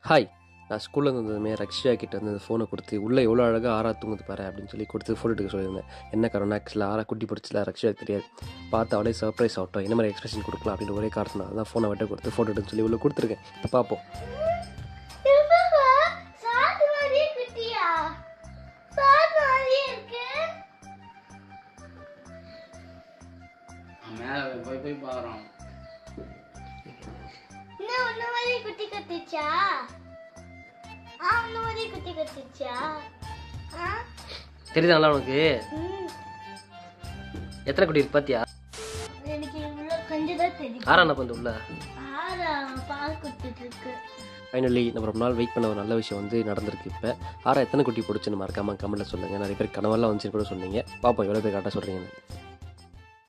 hi நான் ஸ்கூலில் இருந்ததுமே ரக்ஷியா கிட்ட வந்து அந்த ஃபோனை கொடுத்து உள்ளே எவ்வளோ அழகாக ஆறா தூங்குது பாரு அப்படின்னு சொல்லி கொடுத்து ஃபோட்டோ எடுக்க சொல்லியிருந்தேன் என்ன காரணம் ஆக்சுவலாக ஆறா குட்டி பிடிச்சல ரக்ஷியாக்கு தெரியாது பார்த்து அவளே சர்ப்ரைஸ் ஆகட்டும் என்ன மாதிரி எக்ஸ்பிரஷன் கொடுக்கலாம் அப்படின்னு ஒரே காரணம் அதான் ஃபோனை விட்ட கொடுத்து ஃபோட்டோ எடுன்னு சொல்லி உள்ள கொடுத்துருக்கேன் இப்போ பார்ப்போம் இவங்க சாத்து மாதிரியே குட்டியா சாத்து மாதிரியே இருக்கு மேலே போய் போய் பார்க்குறோம் இன்னும் உன்ன மாதிரி குட்டி கத்துச்சா ஆ உன்ன மாதிரி குட்டி கத்துச்சா ஆ தெரியுதா நல்லா உனக்கு ம் எத்தனை குட்டி இருக்கு பார்த்தியா எனக்கு இவ்வளோ கொஞ்சம் தான் தெரியும் ஆறா என்ன பண்ணுது உள்ள ஆறா பால் கொடுத்துட்டு இருக்கு ஃபைனலி நம்ம ரொம்ப நாள் வெயிட் பண்ண ஒரு நல்ல விஷயம் வந்து நடந்திருக்கு இப்போ ஆறா எத்தனை குட்டி பிடிச்சுன்னு மறக்காம கமெண்ட்டில் சொல்லுங்கள் நிறைய பேர் கனவெல்லாம் வந்துச்சுன்னு கூட சொன்னீங்க பார்ப்போம் எவ்வளோ பேர் கரெக்டாக சொல்கிறீங்கன்னு